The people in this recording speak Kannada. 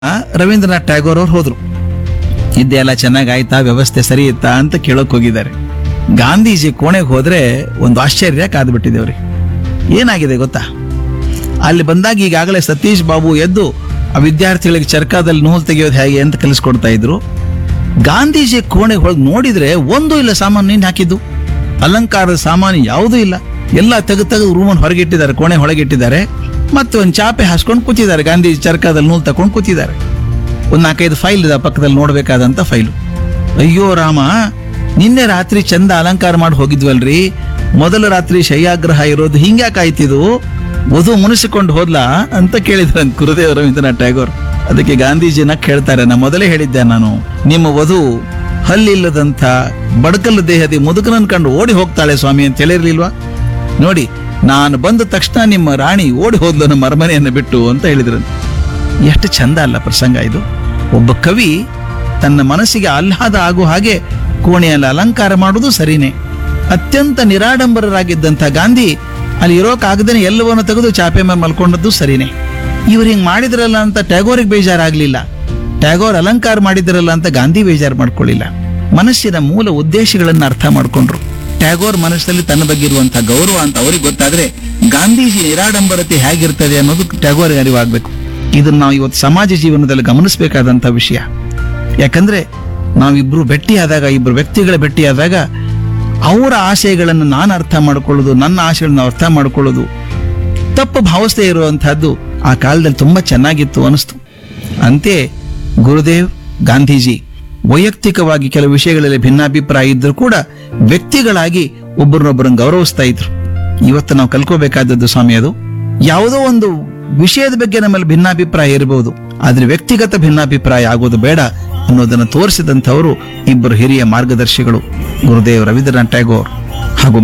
ಆ, ರವೀಂದ್ರನಾಥ್ ಟ್ಯಾಗೋರ್ ಅವ್ರು ಹೋದ್ರು ಇದೆಲ್ಲ ಚೆನ್ನಾಗಿ ಆಯ್ತಾ ವ್ಯವಸ್ಥೆ ಸರಿ ಇತ್ತಾ ಅಂತ ಕೇಳೋಕ್ ಹೋಗಿದ್ದಾರೆ ಗಾಂಧೀಜಿ ಕೋಣೆಗೆ ಹೋದ್ರೆ ಒಂದು ಆಶ್ಚರ್ಯ ಕಾದ್ಬಿಟ್ಟಿದೆ ಏನಾಗಿದೆ ಗೊತ್ತಾ ಅಲ್ಲಿ ಬಂದಾಗ ಈಗಾಗಲೇ ಸತೀಶ್ ಬಾಬು ಎದ್ದು ಆ ವಿದ್ಯಾರ್ಥಿಗಳಿಗೆ ಚರ್ಕಾದಲ್ಲಿ ನೂಲ್ ತೆಗೆಯೋದು ಹೇಗೆ ಅಂತ ಕಲಿಸ್ಕೊಡ್ತಾ ಇದ್ರು ಗಾಂಧೀಜಿ ಕೋಣೆಗೆ ಹೋಗಿ ನೋಡಿದ್ರೆ ಒಂದು ಇಲ್ಲ ಸಾಮಾನು ನೀನ್ ಹಾಕಿದ್ದು ಅಲಂಕಾರದ ಸಾಮಾನು ಯಾವುದೂ ಇಲ್ಲ ಎಲ್ಲ ತೆಗೆದು ತೆಗೆದು ರೂಮನ್ನು ಹೊರಗಿಟ್ಟಿದ್ದಾರೆ ಕೋಣೆ ಒಳಗಿಟ್ಟಿದ್ದಾರೆ ಮತ್ತೆ ಒಂದು ಚಾಪೆ ಹಾಸ್ಕೊಂಡು ಕೂತಿದ್ದಾರೆ ಗಾಂಧೀಜಿ ಚರ್ಕಾದಲ್ಲಿ ನೂಲ್ ತಕೊಂಡು ಕೂತಿದ್ದಾರೆ ಒಂದು ನಾಲ್ಕೈದು ಫೈಲ್ ಇದೆ ಆ ಪಕ್ಕದಲ್ಲಿ ನೋಡ್ಬೇಕಾದಂತ ಫೈಲು ಅಯ್ಯೋ ರಾಮ ನಿನ್ನೆ ರಾತ್ರಿ ಚಂದ ಅಲಂಕಾರ ಮಾಡಿ ಹೋಗಿದ್ವಲ್ರಿ ಮೊದಲ ರಾತ್ರಿ ಶಯ್ಯಾಗ್ರಹ ಇರೋದು ಹಿಂಗ್ಯಾಕಾಯ್ತಿದು ವಧು ಮುನಿಸಿಕೊಂಡು ಹೋದ್ಲಾ ಅಂತ ಕೇಳಿದ್ರಂತ ಗುರುದೇವ್ ರವೀಂದ್ರನಾಥ್ ಟ್ಯಾಗೋರ್ ಅದಕ್ಕೆ ಗಾಂಧೀಜಿನ ಕೇಳ್ತಾರೆ ನಾ ಮೊದಲೇ ಹೇಳಿದ್ದೆ ನಾನು ನಿಮ್ಮ ವಧು ಹಲ್ಲಿಲ್ಲದಂಥ ಬಡಕಲ್ಲು ದೇಹದಿ ಮುದುಕನನ್ ಕಂಡು ಓಡಿ ಹೋಗ್ತಾಳೆ ಸ್ವಾಮಿ ಅಂತ ಹೇಳಿರ್ಲಿಲ್ವಾ ನೋಡಿ ನಾನು ಬಂದ ತಕ್ಷಣ ನಿಮ್ಮ ರಾಣಿ ಓಡಿ ಹೋದ್ಲು ನಮ್ಮ ಅರಮನೆಯನ್ನು ಬಿಟ್ಟು ಅಂತ ಹೇಳಿದ್ರಂತೆ ಎಷ್ಟು ಚಂದ ಅಲ್ಲ ಪ್ರಸಂಗ ಇದು ಒಬ್ಬ ಕವಿ ತನ್ನ ಮನಸ್ಸಿಗೆ ಆಹ್ಲಾದ ಆಗೋ ಹಾಗೆ ಕೋಣೆಯಲ್ಲಿ ಅಲಂಕಾರ ಮಾಡುವುದು ಸರಿನೇ ಅತ್ಯಂತ ನಿರಾಡಂಬರರಾಗಿದ್ದಂಥ ಗಾಂಧಿ ಅಲ್ಲಿ ಇರೋಕಾಗದೇನೆ ಎಲ್ಲವನ್ನು ತೆಗೆದು ಚಾಪೆ ಮೇಲೆ ಮಲ್ಕೊಂಡದ್ದು ಸರಿನೇ ಇವ್ರು ಹಿಂಗ್ ಮಾಡಿದ್ರಲ್ಲ ಅಂತ ಟ್ಯಾಗೋರಿಗೆ ಬೇಜಾರಾಗ್ಲಿಲ್ಲ ಟ್ಯಾಗೋರ್ ಅಲಂಕಾರ ಮಾಡಿದ್ರಲ್ಲ ಅಂತ ಗಾಂಧಿ ಬೇಜಾರು ಮಾಡ್ಕೊಳ್ಳಿಲ್ಲ ಮನಸ್ಸಿನ ಮೂಲ ಉದ್ದೇಶಗಳನ್ನ ಅರ್ಥ ಮಾಡ್ಕೊಂಡ್ರು ಟ್ಯಾಗೋರ್ ಮನಸ್ಸಲ್ಲಿ ತನ್ನ ಬಗ್ಗೆ ಇರುವಂತಹ ಗೌರವ ಅಂತ ಅವ್ರಿಗೆ ಗೊತ್ತಾದ್ರೆ ಗಾಂಧೀಜಿ ನಿರಾಡಂಬರತೆ ಹೇಗಿರ್ತದೆ ಅನ್ನೋದು ಟ್ಯಾಗೋರ್ಗೆ ಅರಿವಾಗಬೇಕು ಇದನ್ನ ನಾವು ಇವತ್ತು ಸಮಾಜ ಜೀವನದಲ್ಲಿ ಗಮನಿಸಬೇಕಾದಂತ ವಿಷಯ ಯಾಕಂದ್ರೆ ನಾವಿಬ್ರು ಭೇಟಿಯಾದಾಗ ಇಬ್ರು ವ್ಯಕ್ತಿಗಳ ಭೇಟಿಯಾದಾಗ ಅವರ ಆಶಯಗಳನ್ನು ನಾನು ಅರ್ಥ ಮಾಡ್ಕೊಳ್ಳೋದು ನನ್ನ ಆಶಯಗಳನ್ನು ಅರ್ಥ ಮಾಡ್ಕೊಳ್ಳೋದು ತಪ್ಪು ಭಾವಿಸದೇ ಇರುವಂತಹದ್ದು ಆ ಕಾಲದಲ್ಲಿ ತುಂಬಾ ಚೆನ್ನಾಗಿತ್ತು ಅನಿಸ್ತು ಅಂತೆ ಗುರುದೇವ್ ಗಾಂಧೀಜಿ ವೈಯಕ್ತಿಕವಾಗಿ ಕೆಲವು ವಿಷಯಗಳಲ್ಲಿ ಭಿನ್ನಾಭಿಪ್ರಾಯ ಇದ್ರೂ ಕೂಡ ವ್ಯಕ್ತಿಗಳಾಗಿ ಒಬ್ಬರನ್ನೊಬ್ಬರನ್ನು ಗೌರವಿಸ್ತಾ ಇದ್ರು ಇವತ್ತು ನಾವು ಕಲ್ಕೋಬೇಕಾದದ್ದು ಸ್ವಾಮಿ ಅದು ಯಾವುದೋ ಒಂದು ವಿಷಯದ ಬಗ್ಗೆ ನಮ್ಮಲ್ಲಿ ಭಿನ್ನಾಭಿಪ್ರಾಯ ಇರಬಹುದು ಆದ್ರೆ ವ್ಯಕ್ತಿಗತ ಭಿನ್ನಾಭಿಪ್ರಾಯ ಆಗೋದು ಬೇಡ ಅನ್ನೋದನ್ನು ತೋರಿಸಿದಂಥವರು ಇಬ್ಬರು ಹಿರಿಯ ಮಾರ್ಗದರ್ಶಿಗಳು ಗುರುದೇವ್ ರವೀಂದ್ರನಾಥ್ ಟ್ಯಾಗೋರ್